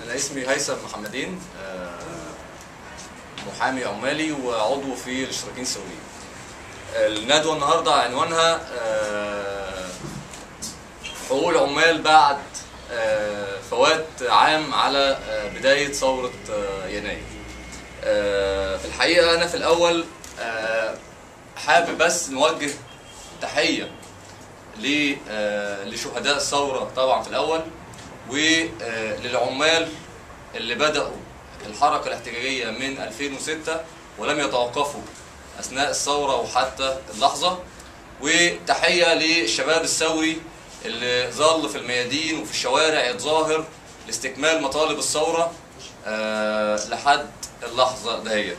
أنا اسمي هيثم محمدين آه، محامي عمالي وعضو في الاشتراكيين السوريين. الندوة النهاردة عنوانها آه، حقوق العمال بعد آه، فوات عام على آه، بداية ثورة آه، يناير. آه، في الحقيقة أنا في الأول آه، حابب بس نوجه تحية ل- آه، لشهداء الثورة طبعا في الأول وللعمال اللي بدأوا الحركة الاحتجاجية من 2006 ولم يتوقفوا أثناء الثورة وحتى اللحظة وتحية للشباب الثوري اللي ظل في الميادين وفي الشوارع يتظاهر لاستكمال مطالب الثورة آه، لحد اللحظة دهيت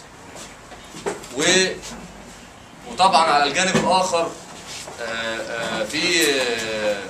و وطبعا على الجانب الآخر آه، آه، في آه،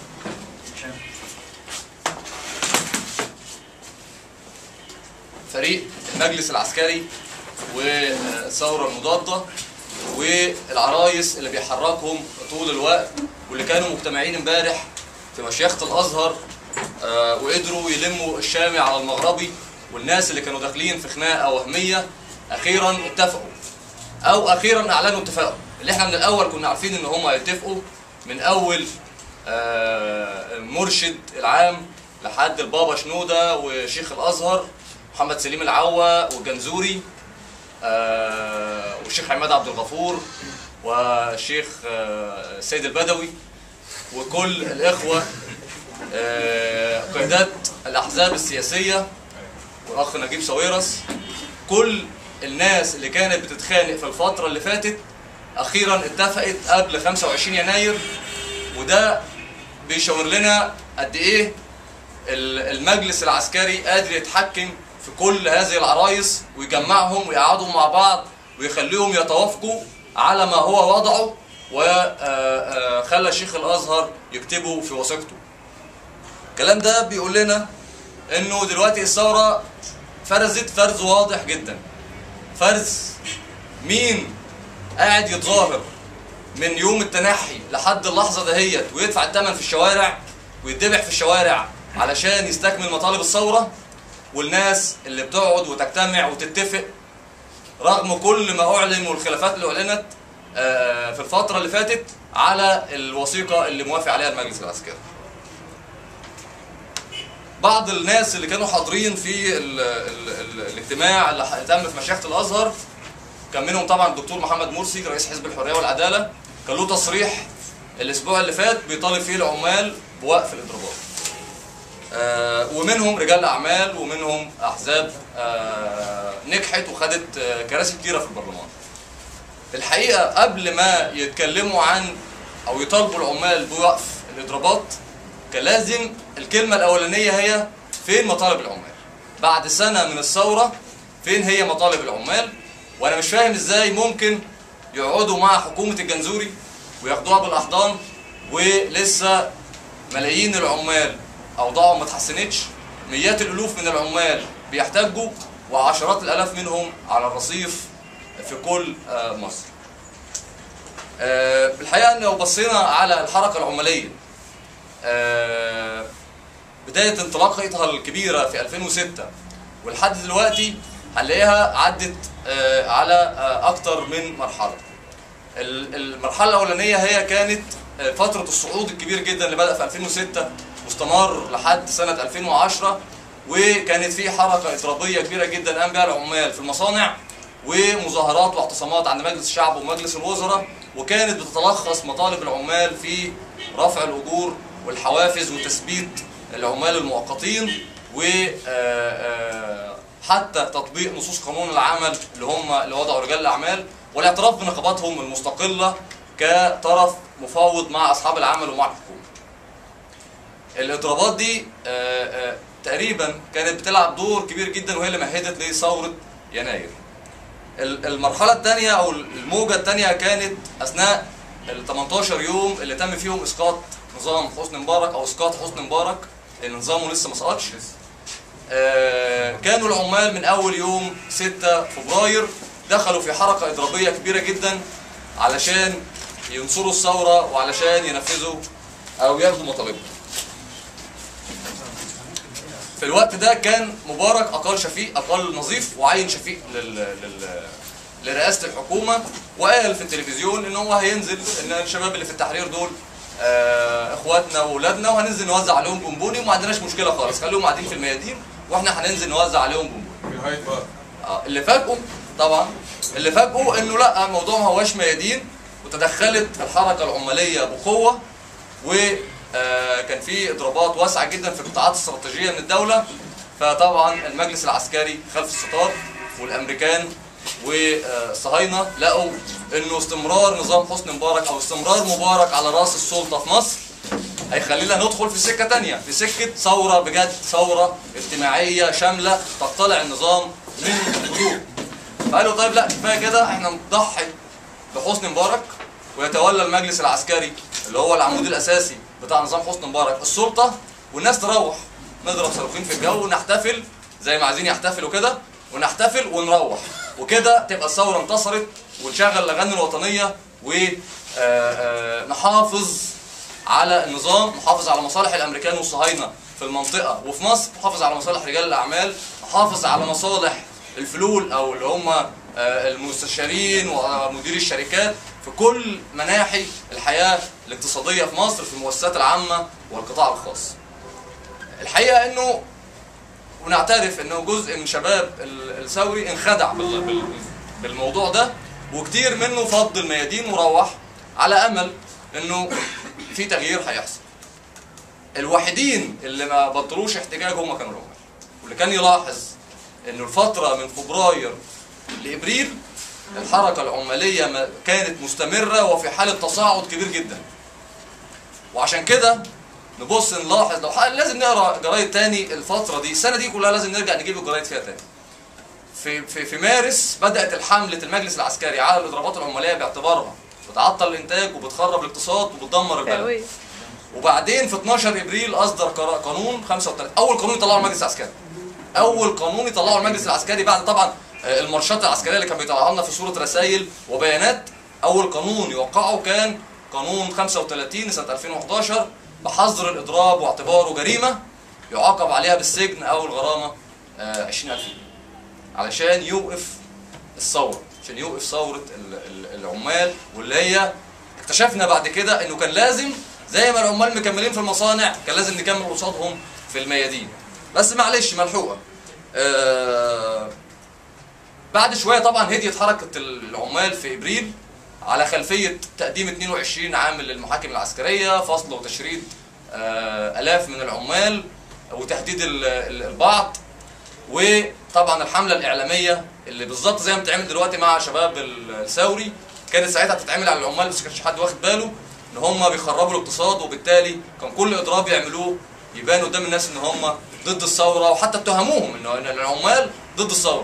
فريق المجلس العسكري والثوره المضاده والعرايس اللي بيحركهم طول الوقت واللي كانوا مجتمعين امبارح في مشيخه الازهر آه، وقدروا يلموا الشامي على المغربي والناس اللي كانوا داخلين في خناقه وهميه اخيرا اتفقوا او اخيرا اعلنوا اتفاقهم اللي احنا من الاول كنا عارفين ان هم هيتفقوا من اول آه، المرشد العام لحد البابا شنوده وشيخ الازهر محمد سليم العوا والجنزوري آه، والشيخ عماد عبد الغفور والشيخ آه، السيد البدوي وكل الاخوه آه، قيادات الاحزاب السياسيه والاخ نجيب ساويرس كل الناس اللي كانت بتتخانق في الفتره اللي فاتت اخيرا اتفقت قبل 25 يناير وده بيشاور لنا قد ايه ال- المجلس العسكري قادر يتحكم في كل هذه العرايس ويجمعهم ويقعدوا مع بعض ويخليهم يتوافقوا على ما هو وضعه وخلى شيخ الازهر يكتبه في وثيقته. الكلام ده بيقول لنا انه دلوقتي الثوره فرزت فرز واضح جدا. فرز مين قاعد يتظاهر من يوم التنحي لحد اللحظه دهيت ويدفع الثمن في الشوارع ويتذبح في الشوارع علشان يستكمل مطالب الثوره والناس اللي بتقعد وتجتمع وتتفق رغم كل ما اعلن والخلافات اللي اعلنت آه، في الفتره اللي فاتت على الوثيقه اللي موافق عليها المجلس العسكري. بعض الناس اللي كانوا حاضرين في ال ال ال الاجتماع اللي تم في مشيخه الازهر كان منهم طبعا الدكتور محمد مرسي رئيس حزب الحريه والعداله كان له تصريح الاسبوع اللي فات بيطالب فيه العمال بوقف الاضرابات. آه، ومنهم رجال اعمال ومنهم احزاب آه، نجحت وخدت آه، كراسي كتيره في البرلمان. الحقيقه قبل ما يتكلموا عن او يطالبوا العمال بوقف الاضرابات كان لازم الكلمه الاولانيه هي فين مطالب العمال؟ بعد سنه من الثوره فين هي مطالب العمال؟ وانا مش فاهم ازاي ممكن يقعدوا مع حكومه الجنزوري وياخدوها بالاحضان ولسه ملايين العمال اوضاعهم ما اتحسنتش مئات الالوف من العمال بيحتاجوا وعشرات الالاف منهم على الرصيف في كل آه، مصر. آه، الحقيقه ان لو بصينا على الحركه العماليه آه، بدايه انطلاقتها الكبيره في 2006 ولحد دلوقتي هنلاقيها عدت آه، على آه، اكتر من مرحله. ال- المرحله الاولانيه هي كانت آه، فتره الصعود الكبير جدا اللي بدا في 2006 واستمر لحد سنه 2010 وكانت في حركه اضرابيه كبيره جدا قام بها العمال في المصانع ومظاهرات واعتصامات عند مجلس الشعب ومجلس الوزراء وكانت بتتلخص مطالب العمال في رفع الاجور والحوافز وتثبيت العمال المؤقتين و آه، آه، حتى تطبيق نصوص قانون العمل اللي هم اللي وضعوا رجال الاعمال والاعتراف بنقاباتهم المستقله كطرف مفاوض مع اصحاب العمل ومع الحكومه. الاضرابات دي آه، آه، تقريبا كانت بتلعب دور كبير جدا وهي اللي مهدت لثوره يناير. ال- المرحله الثانيه او الموجه الثانيه كانت اثناء ال 18 يوم اللي تم فيهم اسقاط نظام حسني مبارك او اسقاط حسني مبارك لان نظامه لسه ما سقطش آه، كانوا العمال من اول يوم 6 فبراير دخلوا في حركه اضرابيه كبيره جدا علشان ينصروا الثوره وعلشان ينفذوا او ياخدوا مطالبهم. في الوقت ده كان مبارك اقال شفيق اقال نظيف وعين شفيق لل... لل... لرئاسه الحكومه وقال في التلفزيون ان هو هينزل ان الشباب اللي في التحرير دول آه اخواتنا واولادنا وهننزل نوزع عليهم بونبوني وما عندناش مشكله خالص خليهم قاعدين في الميادين واحنا هننزل نوزع عليهم بونبوني في نهايه بقى آه، اللي فاجئوا طبعا اللي فاجئوا انه لا الموضوع ما هواش ميادين وتدخلت الحركه العماليه بقوه وكان في اضرابات واسعه جدا في قطاعات استراتيجيه من الدوله فطبعا المجلس العسكري خلف الستار والامريكان والصهاينه لقوا انه استمرار نظام حسني مبارك او استمرار مبارك على راس السلطه في مصر هيخلينا ندخل في سكه تانية في سكه ثوره بجد ثوره اجتماعيه شامله تقتلع النظام من الجذور فقالوا طيب لا كفايه كده احنا نضحي بحسني مبارك ويتولى المجلس العسكري اللي هو العمود الاساسي بتاع نظام حسني مبارك السلطه والناس تروح نضرب صاروخين في الجو ونحتفل زي ما عايزين يحتفلوا كده ونحتفل ونروح وكده تبقى الثوره انتصرت ونشغل الاغاني الوطنيه ونحافظ على النظام محافظ على مصالح الامريكان والصهاينه في المنطقه وفي مصر محافظ على مصالح رجال الاعمال محافظ على مصالح الفلول او اللي هم آه، المستشارين ومديري الشركات في كل مناحي الحياه الاقتصاديه في مصر في المؤسسات العامه والقطاع الخاص. الحقيقه انه ونعترف انه جزء من شباب ال- الثوري انخدع بال- بال- بالموضوع ده وكتير منه فض الميادين وروح على امل انه في تغيير هيحصل. الوحيدين اللي ما بطلوش احتجاج هم كانوا العمال. واللي كان يلاحظ انه الفتره من فبراير لابريل الحركه العماليه ما- كانت مستمره وفي حاله تصاعد كبير جدا. وعشان كده نبص نلاحظ لو حق لازم نقرا جرايد تاني الفتره دي السنه دي كلها لازم نرجع نجيب الجرايد فيها تاني. في في في مارس بدات الحمله المجلس العسكري على الاضرابات العماليه باعتبارها بتعطل الانتاج وبتخرب الاقتصاد وبتدمر البلد. تأويل وبعدين في 12 ابريل اصدر قرار- قانون 35 اول قانون يطلعه المجلس العسكري اول قانون يطلعه المجلس العسكري بعد طبعا آه، المارشات العسكريه اللي كان بيطلعها لنا في صوره رسائل وبيانات اول قانون يوقعه كان قانون 35 سنه 2011 بحظر الاضراب واعتباره جريمه يعاقب عليها بالسجن او الغرامه آه، 20000 جنيه علشان يوقف الثوره عشان يوقف ثوره ال- ال- العمال واللي هي اكتشفنا بعد كده انه كان لازم زي ما العمال مكملين في المصانع كان لازم نكمل قصادهم في الميادين بس معلش ملحوقه آه بعد شويه طبعا هديت حركه العمال في ابريل على خلفيه تقديم 22 عامل للمحاكم العسكريه فصل وتشريد آه الاف من العمال وتهديد ال- ال- البعض وطبعا الحمله الاعلاميه اللي بالظبط زي ما بتتعمل دلوقتي مع شباب الثوري كانت ساعتها بتتعمل على العمال بس كانش حد واخد باله ان هم بيخربوا الاقتصاد وبالتالي كان كل اضراب يعملوه يبان قدام الناس ان هم ضد الثوره وحتى اتهموهم انه ان العمال ضد الثوره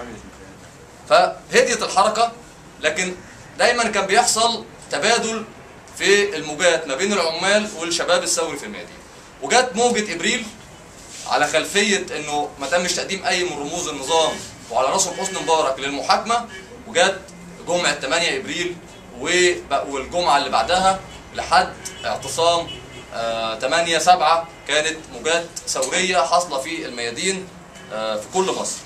فهديت الحركه لكن دايما كان بيحصل تبادل في الموجات ما بين العمال والشباب الثوري في الميادين وجت موجه ابريل على خلفيه انه ما تمش تقديم اي من رموز النظام وعلى راسهم حسني مبارك للمحاكمه وجت جمعه 8 ابريل وب- والجمعه اللي بعدها لحد اعتصام آه 8 7 كانت موجات ثوريه حاصله في الميادين آه في كل مصر.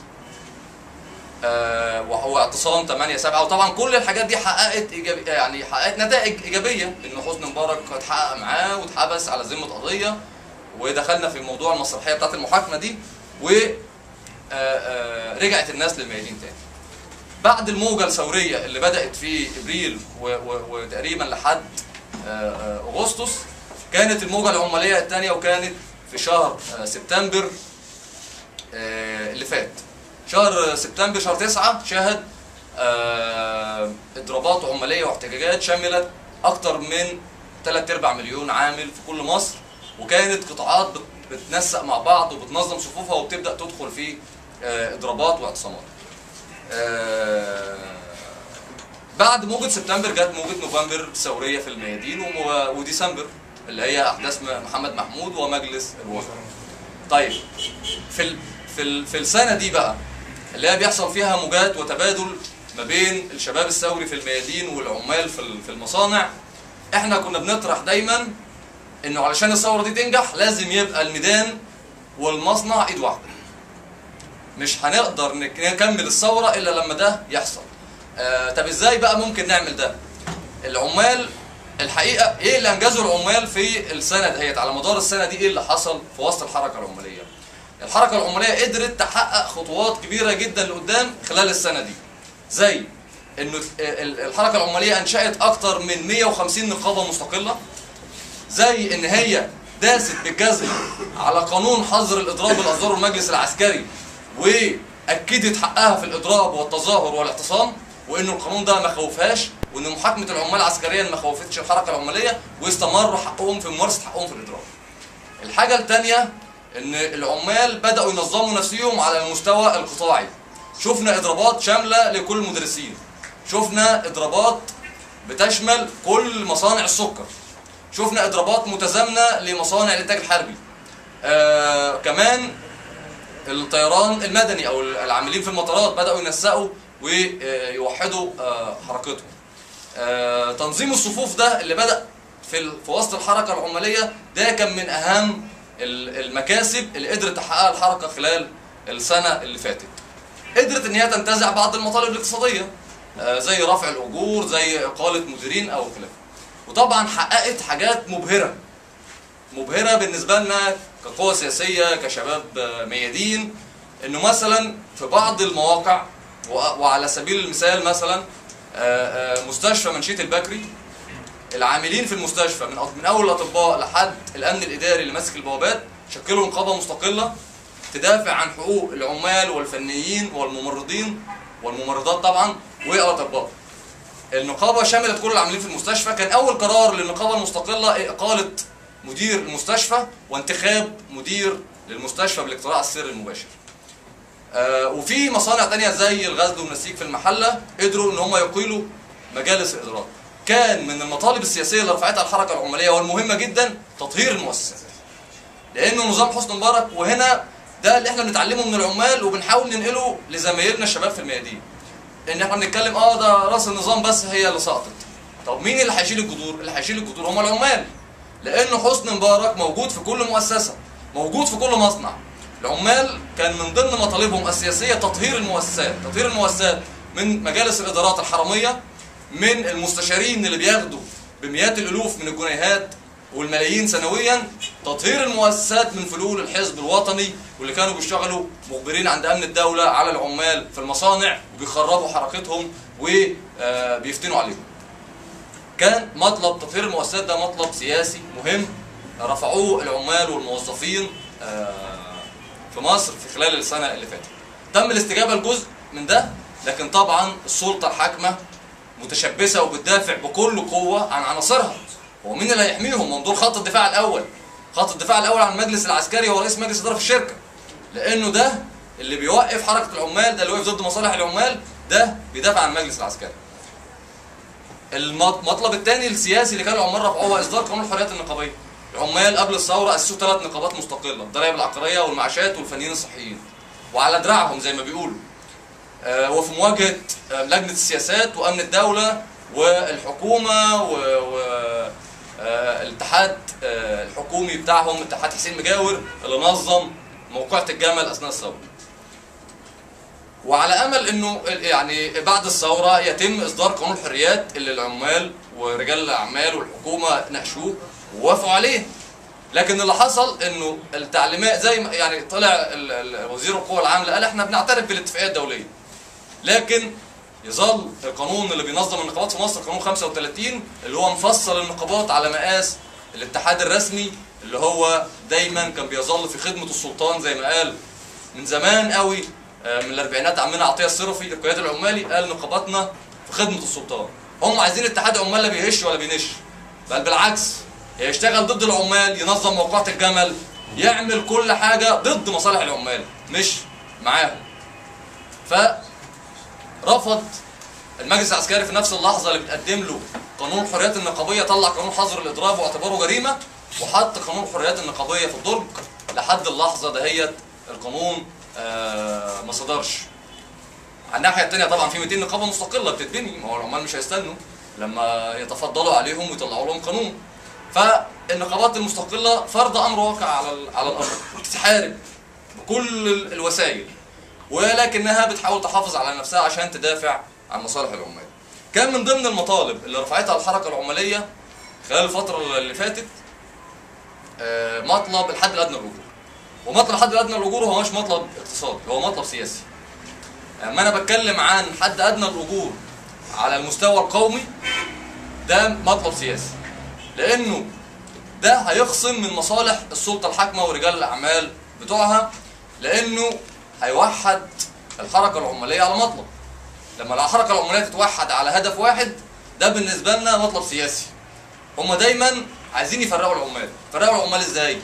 آه وهو اعتصام 8 7 وطبعا كل الحاجات دي حققت إيجابي يعني حققت نتائج ايجابيه ان حسني مبارك اتحقق معاه واتحبس على ذمه قضيه ودخلنا في موضوع المسرحيه بتاعت المحاكمه دي و آه، آه، رجعت الناس للميادين تاني. بعد الموجه الثوريه اللي بدات في ابريل و- و- وتقريبا لحد آه، آه، اغسطس كانت الموجه العماليه الثانيه وكانت في شهر آه، سبتمبر آه، اللي فات. شهر سبتمبر شهر 9 شهد آه، اضرابات عماليه واحتجاجات شملت اكثر من 3 ارباع مليون عامل في كل مصر وكانت قطاعات بت- بتنسق مع بعض وبتنظم صفوفها وبتبدا تدخل في آه، اضرابات واعتصامات. آه، بعد موجة سبتمبر جت موجة نوفمبر الثورية في الميادين ومو- وديسمبر اللي هي أحداث م- محمد محمود ومجلس الوزراء. طيب في ال... في ال... في السنة دي بقى اللي هي بيحصل فيها موجات وتبادل ما بين الشباب الثوري في الميادين والعمال في ال- في المصانع احنا كنا بنطرح دايما انه علشان الثوره دي تنجح لازم يبقى الميدان والمصنع ايد واحده مش هنقدر نك- نكمل الثوره الا لما ده يحصل آه طب ازاي بقى ممكن نعمل ده العمال الحقيقه ايه اللي انجزه العمال في السنه دهيت على مدار السنه دي ايه اللي حصل في وسط الحركه العماليه الحركه العماليه قدرت تحقق خطوات كبيره جدا لقدام خلال السنه دي زي انه ال- الحركه العماليه انشات اكتر من 150 نقابه مستقله زي ان هي داست بالجزم على قانون حظر الاضراب اللي اصدره المجلس العسكري واكدت حقها في الاضراب والتظاهر والاعتصام وانه القانون ده ما خوفهاش وان محاكمه العمال عسكريا ما خوفتش الحركه العماليه واستمر حقهم في ممارسه حقهم في الاضراب. الحاجه الثانيه ان العمال بداوا ينظموا نفسهم على المستوى القطاعي. شفنا اضرابات شامله لكل المدرسين. شفنا اضرابات بتشمل كل مصانع السكر. شفنا اضرابات متزامنه لمصانع الانتاج الحربي. آه كمان الطيران المدني او العاملين في المطارات بداوا ينسقوا ويوحدوا آه، حركتهم. آه، تنظيم الصفوف ده اللي بدا في ال- في وسط الحركه العماليه ده كان من اهم ال- المكاسب اللي قدرت تحققها الحركه خلال السنه اللي فاتت. قدرت ان هي تنتزع بعض المطالب الاقتصاديه آه، زي رفع الاجور زي اقاله مديرين او خلافه. وطبعا حققت حاجات مبهره مبهره بالنسبه لنا كقوى سياسيه كشباب آه، ميادين انه مثلا في بعض المواقع و- وعلى سبيل المثال مثلا آه، آه، مستشفى منشيه البكري العاملين في المستشفى من أط- من اول الاطباء لحد الامن الاداري اللي ماسك البوابات شكلوا نقابه مستقله تدافع عن حقوق العمال والفنيين والممرضين والممرضات طبعا والاطباء. النقابه شملت كل العاملين في المستشفى كان اول قرار للنقابه المستقله اقاله مدير المستشفى وانتخاب مدير للمستشفى بالاقتراع السري المباشر. آه، وفي مصانع تانية زي الغزل والنسيج في المحلة قدروا ان هم يقيلوا مجالس الإدارات كان من المطالب السياسية اللي رفعتها الحركة العمالية والمهمة جدا تطهير المؤسسات لأنه نظام حسني مبارك وهنا ده اللي احنا بنتعلمه من العمال وبنحاول ننقله لزمايلنا الشباب في الميادين ان احنا بنتكلم اه ده راس النظام بس هي اللي سقطت طب مين اللي هيشيل الجذور اللي هيشيل الجذور هم العمال لانه حسني مبارك موجود في كل مؤسسه موجود في كل مصنع العمال كان من ضمن مطالبهم السياسيه تطهير المؤسسات تطهير المؤسسات من مجالس الادارات الحراميه من المستشارين اللي بياخدوا بمئات الالوف من الجنيهات والملايين سنويا تطهير المؤسسات من فلول الحزب الوطني واللي كانوا بيشتغلوا مخبرين عند امن الدوله على العمال في المصانع وبيخربوا حركتهم وبيفتنوا عليهم. كان مطلب تطهير المؤسسات ده مطلب سياسي مهم رفعوه العمال والموظفين آه، في مصر في خلال السنه اللي فاتت. تم الاستجابه لجزء من ده لكن طبعا السلطه الحاكمه متشبثه وبتدافع بكل قوه عن عناصرها. هو مين اللي هيحميهم؟ منظور خط الدفاع الاول. خط الدفاع الاول عن المجلس العسكري هو رئيس مجلس اداره في الشركه. لانه ده اللي بيوقف حركه العمال ده اللي واقف ضد مصالح العمال ده بيدافع عن المجلس العسكري. المطلب الثاني السياسي اللي كان العمال رفعوه هو اصدار قانون الحريات النقابيه. العمال قبل الثوره اسسوا ثلاث نقابات مستقله، الضرائب العقاريه والمعاشات والفنيين الصحيين. وعلى دراعهم زي ما بيقولوا. آه، وفي مواجهه آه، لجنه السياسات وامن الدوله والحكومه و, و آه، الاتحاد آه، الحكومي بتاعهم اتحاد حسين مجاور اللي نظم موقعة الجمل اثناء الثوره. وعلى امل انه ال- يعني بعد الثوره يتم اصدار قانون الحريات اللي العمال ورجال الاعمال والحكومه ناقشوه ووافقوا عليه. لكن اللي حصل انه التعليمات زي ما يعني طلع ال- ال- وزير القوى العامله قال احنا بنعترف بالاتفاقيه الدوليه. لكن يظل القانون اللي بينظم النقابات في مصر قانون 35 اللي هو مفصل النقابات على مقاس الاتحاد الرسمي اللي هو دايما كان بيظل في خدمه السلطان زي ما قال من زمان قوي آه، من الاربعينات عمنا عطيه الصرفي القيادي العمالي قال نقاباتنا في خدمه السلطان هم عايزين اتحاد عمال لا بيهش ولا بينش بل بالعكس يشتغل ضد العمال ينظم موقعة الجمل يعمل كل حاجه ضد مصالح العمال مش معاهم ف رفض المجلس العسكري في نفس اللحظه اللي بتقدم له قانون الحريات النقابيه طلع قانون حظر الاضراب واعتباره جريمه وحط قانون الحريات النقابيه في الدرج لحد اللحظه دهيت القانون آه ما صدرش. على الناحيه الثانيه طبعا في 200 نقابه مستقله بتتبني ما هو العمال مش هيستنوا لما يتفضلوا عليهم ويطلعوا لهم قانون. النقابات المستقله فرض امر واقع على ال- على الارض بتحارب بكل ال- الوسائل ولكنها بتحاول تحافظ على نفسها عشان تدافع عن مصالح العمال كان من ضمن المطالب اللي رفعتها الحركه العماليه خلال الفتره اللي فاتت آه، مطلب الحد الادنى للاجور ومطلب الحد الادنى للاجور هو مش مطلب اقتصادي هو مطلب سياسي لما انا بتكلم عن حد ادنى الاجور على المستوى القومي ده مطلب سياسي لانه ده هيخصم من مصالح السلطه الحاكمه ورجال الاعمال بتوعها لانه هيوحد الحركه العماليه على مطلب لما الحركه العماليه تتوحد على هدف واحد ده بالنسبه لنا مطلب سياسي هم دايما عايزين يفرقوا العمال يفرقوا العمال ازاي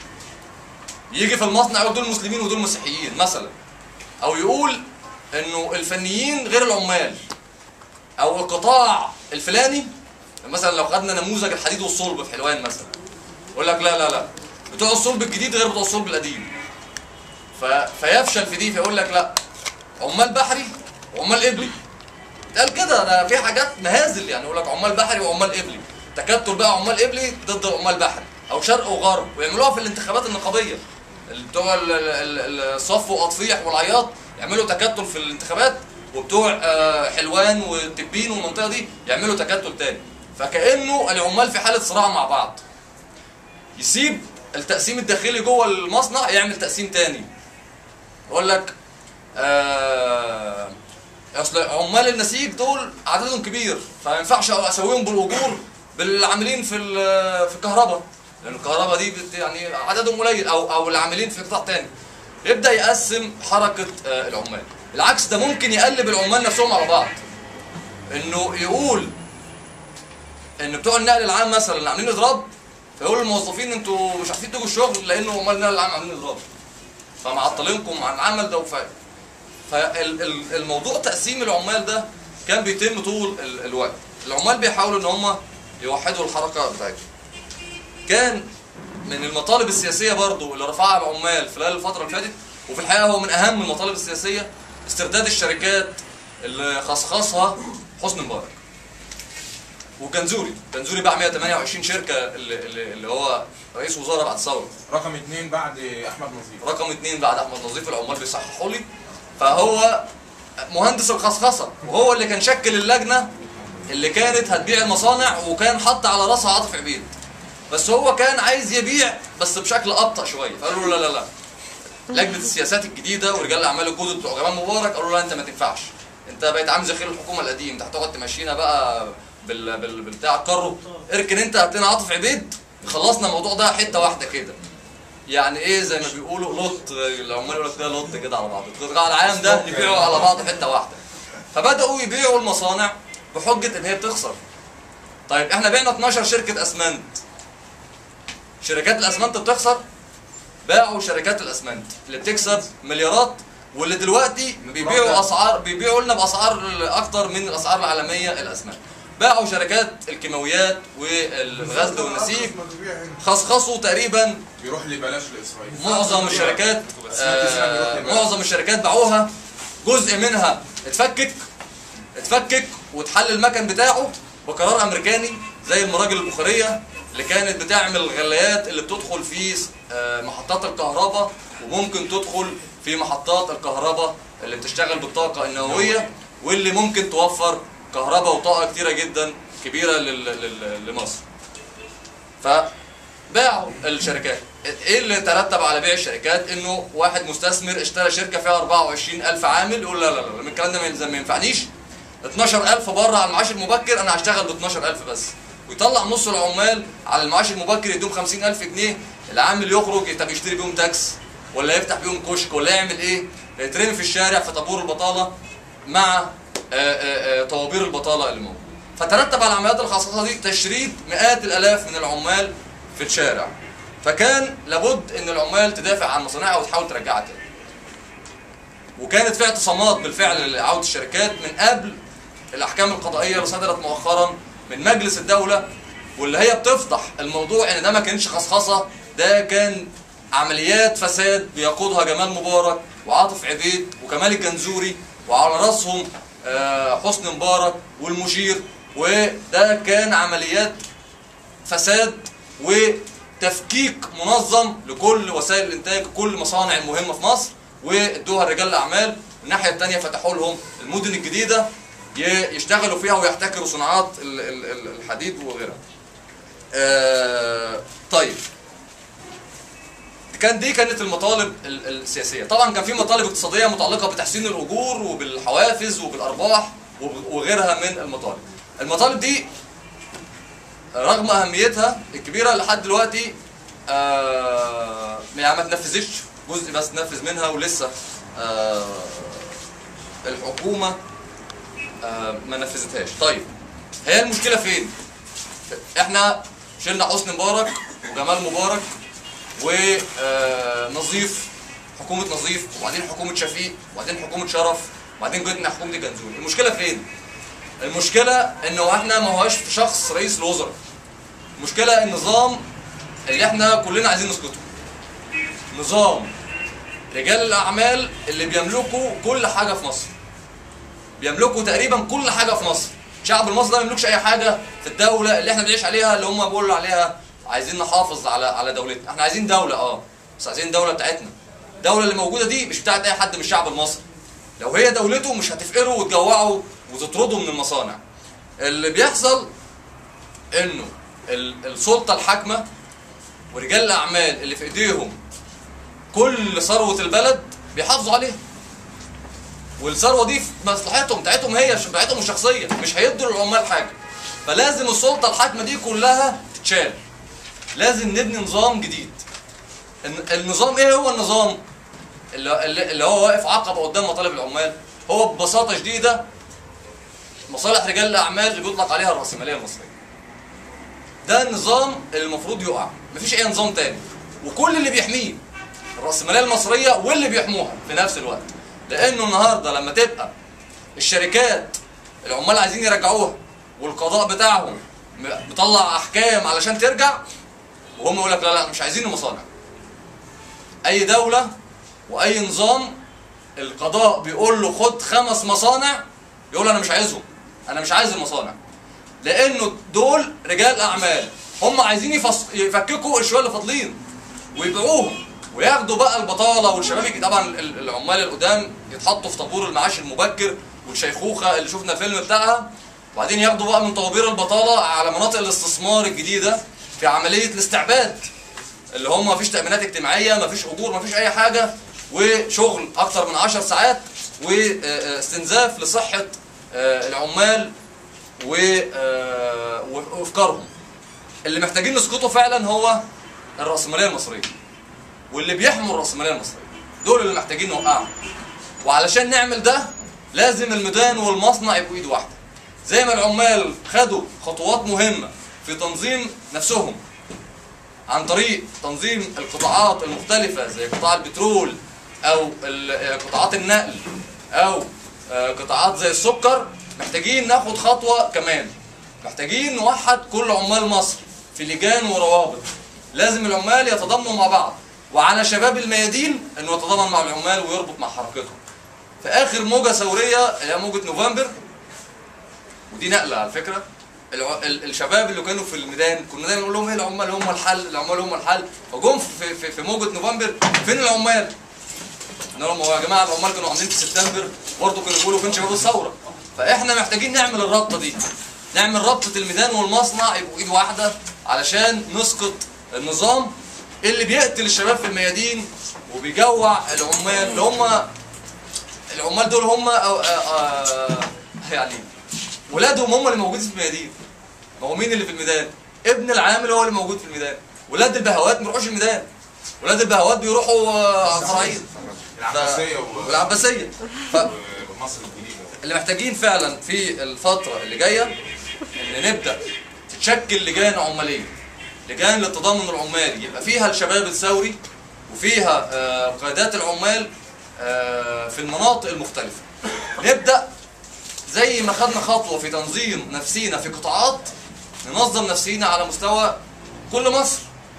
يجي في المصنع يقول دول مسلمين ودول مسيحيين مثلا او يقول انه الفنيين غير العمال او القطاع الفلاني مثلا لو خدنا نموذج الحديد والصلب في حلوان مثلا يقول لك لا لا لا بتوع الصلب الجديد غير بتوع الصلب القديم ف... فيفشل في دي فيقول لك لا عمال بحري وعمال قبلي قال كده ده في حاجات مهازل يعني يقول لك عمال بحري وعمال قبلي تكتل بقى عمال قبلي ضد عمال بحري او شرق وغرب ويعملوها في الانتخابات النقابيه اللي بتوع ال- ال- ال- الصف وقطفيح والعياط يعملوا تكتل في الانتخابات وبتوع آه، حلوان والتبين والمنطقه دي يعملوا تكتل تاني فكانه العمال في حاله صراع مع بعض يسيب التقسيم الداخلي جوه المصنع يعمل تقسيم تاني يقول لك آه اصل عمال النسيج دول عددهم كبير فما ينفعش اسويهم بالاجور بالعاملين في ال- في الكهرباء لان الكهرباء دي بت يعني عددهم قليل او او العاملين في قطاع تاني يبدا يقسم حركه آه، العمال العكس ده ممكن يقلب العمال نفسهم على بعض انه يقول ان بتوع النقل العام مثلا اللي عاملين اضراب فيقول للموظفين انتوا مش عارفين تيجوا الشغل لانه عمال النقل العام عاملين اضراب فمعطلينكم عن العمل ده وف... فالموضوع تقسيم العمال ده كان بيتم طول ال- الوقت العمال بيحاولوا ان هم يوحدوا الحركه بتاعتهم كان من المطالب السياسيه برضو اللي رفعها العمال خلال الفتره اللي فاتت وفي الحقيقه هو من اهم المطالب السياسيه استرداد الشركات اللي خصخصها حسني مبارك وجنزوري جنزوري باع 128 شركه اللي, اللي اللي هو رئيس وزراء بعد الثوره رقم اثنين بعد احمد نظيف رقم اثنين بعد احمد نظيف العمال بيصححوا لي فهو مهندس الخصخصه وهو اللي كان شكل اللجنه اللي كانت هتبيع المصانع وكان حط على راسها عاطف عبيد بس هو كان عايز يبيع بس بشكل ابطا شويه فقالوا له لا لا لا لجنه السياسات الجديده ورجال الاعمال الجدد بتوع جمال مبارك قالوا له لا انت ما تنفعش انت بقيت عامل زي خير الحكومه القديم انت هتقعد تمشينا بقى بال بال بالبتاع الكرو اركن انت هات لنا عاطف عبيد خلصنا الموضوع ده حته واحده كده يعني ايه زي ما بيقولوا لوت العمال يقول لك ده لوت كده على بعض القطاع العام ده نبيعه على بعض حته واحده فبداوا يبيعوا المصانع بحجه ان هي بتخسر طيب احنا بعنا 12 شركه اسمنت شركات الاسمنت بتخسر باعوا شركات الاسمنت اللي بتكسب مليارات واللي دلوقتي بيبيعوا اسعار بيبيعوا لنا باسعار اكتر من الاسعار العالميه الاسمنت باعوا شركات الكيماويات والغزل والنسيج خصخصوا تقريبا بيروح لي بلاش لاسرائيل معظم الشركات آه معظم الشركات باعوها جزء منها اتفكك اتفكك واتحل المكن بتاعه بقرار امريكاني زي المراجل البخاريه اللي كانت بتعمل الغلايات اللي بتدخل في آه، محطات الكهرباء وممكن تدخل في محطات الكهرباء اللي بتشتغل بالطاقه النوويه واللي ممكن توفر كهرباء وطاقه كتيره جدا كبيره لل- لل- لمصر. فباعوا الشركات ايه اللي ترتب على بيع الشركات انه واحد مستثمر اشترى شركه فيها 24000 عامل يقول لا لا لا من الكلام ده ما يلزم- ما ينفعنيش 12000 بره على المعاش المبكر انا هشتغل ب 12000 بس ويطلع نص العمال على المعاش المبكر يديهم 50000 جنيه العامل يخرج طب يشتري بيهم تاكس ولا يفتح بيهم كشك ولا يعمل ايه يترمي في الشارع في طابور البطاله مع آه، آه، آه، طوابير البطاله اللي موجوده فترتب على العمليات الخاصه دي تشريد مئات الالاف من العمال في الشارع فكان لابد ان العمال تدافع عن مصانعها وتحاول ترجعها تاني وكانت في اعتصامات بالفعل لعوده الشركات من قبل الاحكام القضائيه اللي صدرت مؤخرا من مجلس الدوله واللي هي بتفضح الموضوع ان ده ما كانش خصخصه ده كان عمليات فساد بيقودها جمال مبارك وعاطف عبيد وكمال الجنزوري وعلى راسهم آه، حسني مبارك والمشير وده كان عمليات فساد وتفكيك منظم لكل وسائل الانتاج كل المصانع المهمه في مصر وادوها لرجال الاعمال الناحيه الثانيه فتحوا لهم المدن الجديده ي- يشتغلوا فيها ويحتكروا صناعات ال- ال- ال- الحديد وغيرها. آه، طيب كان دي كانت المطالب ال- السياسيه طبعا كان في مطالب اقتصاديه متعلقه بتحسين الاجور وبالحوافز وبالارباح وب- وغيرها من المطالب المطالب دي رغم اهميتها الكبيره لحد دلوقتي آه يعني ما تنفذتش جزء بس تنفذ منها ولسه آه الحكومه آه ما نفذتهاش طيب هي المشكله فين احنا شلنا حسني مبارك وجمال مبارك ونظيف حكومه نظيف وبعدين حكومه شفيق وبعدين حكومه شرف وبعدين جبنا حكومه الجنزوري المشكله فين المشكله انه احنا ما هوش في شخص رئيس الوزراء المشكله النظام اللي احنا كلنا عايزين نسقطه نظام رجال الاعمال اللي بيملكوا كل حاجه في مصر بيملكوا تقريبا كل حاجه في مصر الشعب المصري ده ما يملكش اي حاجه في الدوله اللي احنا بنعيش عليها اللي هم بيقولوا عليها عايزين نحافظ على على دولتنا احنا عايزين دوله اه بس عايزين دوله بتاعتنا الدوله اللي موجوده دي مش بتاعت اي حد من الشعب المصري لو هي دولته مش هتفقره وتجوعه وتطرده من المصانع اللي بيحصل انه ال- السلطه الحاكمه ورجال الاعمال اللي في ايديهم كل ثروه البلد بيحافظوا عليها والثروه دي في مصلحتهم بتاعتهم هي مش بتاعتهم الشخصيه مش هيدوا للعمال حاجه فلازم السلطه الحاكمه دي كلها تتشال لازم نبني نظام جديد الن- النظام ايه هو النظام اللي, اللي اللي هو واقف عقبه قدام مطالب العمال هو ببساطه شديده مصالح رجال الاعمال اللي بيطلق عليها الراسماليه المصريه ده النظام اللي المفروض يقع مفيش اي نظام تاني وكل اللي بيحميه الراسماليه المصريه واللي بيحموها في نفس الوقت لانه النهارده لما تبقى الشركات العمال عايزين يرجعوها والقضاء بتاعهم م- مطلع احكام علشان ترجع وهم يقول لك لا لا مش عايزين المصانع اي دوله واي نظام القضاء بيقول له خد خمس مصانع يقول انا مش عايزهم انا مش عايز المصانع لانه دول رجال اعمال هم عايزين يفص... يفككوا الشويه اللي فاضلين ويبيعوهم وياخدوا بقى البطاله والشباب يجي- طبعا ال- العمال القدام يتحطوا في طابور المعاش المبكر والشيخوخه اللي شفنا الفيلم بتاعها وبعدين ياخدوا بقى من طوابير البطاله على مناطق الاستثمار الجديده في عمليه الاستعباد اللي هم مفيش تامينات اجتماعيه مفيش اجور مفيش اي حاجه وشغل اكتر من 10 ساعات واستنزاف لصحه آه، العمال و آه، وافكارهم اللي محتاجين نسقطه فعلا هو الراسماليه المصريه واللي بيحموا الراسماليه المصريه دول اللي محتاجين نوقعهم وعلشان نعمل ده لازم الميدان والمصنع يبقوا ايد واحده زي ما العمال خدوا خطوات مهمه في تنظيم نفسهم عن طريق تنظيم القطاعات المختلفة زي قطاع البترول أو ال- قطاعات النقل أو آه، قطاعات زي السكر محتاجين ناخد خطوة كمان محتاجين نوحد كل عمال مصر في لجان وروابط لازم العمال يتضامنوا مع بعض وعلى شباب الميادين انه يتضامن مع العمال ويربط مع حركتهم في اخر موجة ثورية اللي هي موجة نوفمبر ودي نقله على فكره الع... ال- الشباب اللي كانوا في الميدان كنا دايما نقول لهم ايه العمال هم الحل العمال هم الحل فجم في, في, في موجه نوفمبر فين العمال؟ قلنا لهم هو يا جماعه العمال كانوا عاملين في سبتمبر برضه كانوا بيقولوا فين شباب الثوره فاحنا محتاجين نعمل الرابطه دي نعمل رابطه الميدان والمصنع يبقوا ايد واحده علشان نسقط النظام اللي بيقتل الشباب في الميادين وبيجوع العمال اللي هم العمال دول هم أو آه آه يعني ولادهم هم اللي موجودين في الميادين ما هو مين اللي في الميدان ابن العامل هو اللي موجود في الميدان ولاد البهوات ما بيروحوش الميدان ولاد البهوات بيروحوا آه، على الفراعين العباسيه و- والعباسيه ف... ومصر الجديده اللي محتاجين فعلا في الفترة اللي جاية ان نبدأ تتشكل لجان عمالية لجان للتضامن العمالي يبقى فيها الشباب الثوري وفيها آه، قيادات العمال آه، في المناطق المختلفة نبدأ زي ما خدنا خطوة في تنظيم نفسينا في قطاعات ننظم نفسينا على مستوى كل مصر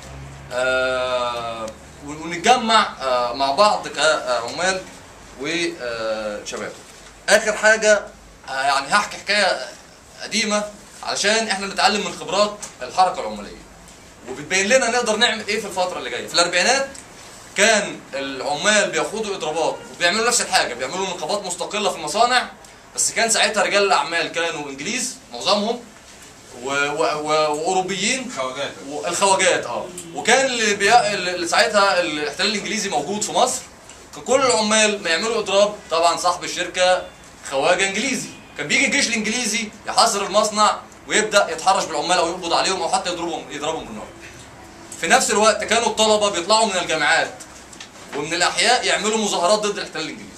آه، ونتجمع آه، مع بعض كعمال وشباب اخر حاجه آه، يعني هحكي حكايه قديمه علشان احنا نتعلم من خبرات الحركه العماليه وبتبين لنا نقدر نعمل ايه في الفتره اللي جايه في الاربعينات كان العمال بياخدوا اضرابات وبيعملوا نفس الحاجه بيعملوا نقابات مستقله في المصانع بس كان ساعتها رجال الاعمال كانوا انجليز معظمهم و... و... و... واوروبيين خواجات الخواجات اه وكان اللي, بي... اللي ساعتها الاحتلال الانجليزي موجود في مصر كان كل العمال ما يعملوا اضراب طبعا صاحب الشركه خواجه انجليزي كان بيجي الجيش الانجليزي يحاصر المصنع ويبدا يتحرش بالعمال او يقبض عليهم او حتى يضربهم يضربهم بالنار في نفس الوقت كانوا الطلبه بيطلعوا من الجامعات ومن الاحياء يعملوا مظاهرات ضد الاحتلال الانجليزي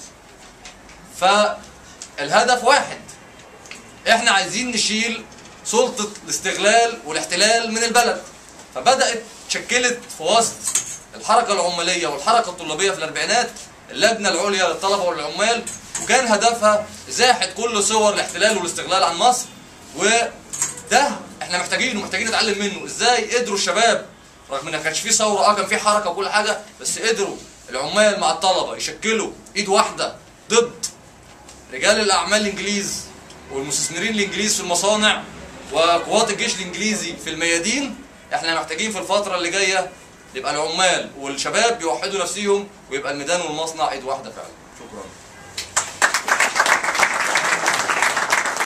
فالهدف واحد احنا عايزين نشيل سلطة الاستغلال والاحتلال من البلد فبدأت شكلت في وسط الحركة العمالية والحركة الطلابية في الأربعينات اللجنة العليا للطلبة والعمال وكان هدفها إزاحة كل صور الاحتلال والاستغلال عن مصر وده احنا محتاجينه محتاجين نتعلم منه ازاي قدروا الشباب رغم ان ما كانش فيه ثوره اه كان فيه حركه وكل حاجه بس قدروا العمال مع الطلبه يشكلوا ايد واحده ضد رجال الاعمال الانجليز والمستثمرين الانجليز في المصانع وقوات الجيش الانجليزي في الميادين احنا محتاجين في الفتره اللي جايه يبقى العمال والشباب يوحدوا نفسيهم ويبقى الميدان والمصنع ايد واحده فعلا شكرا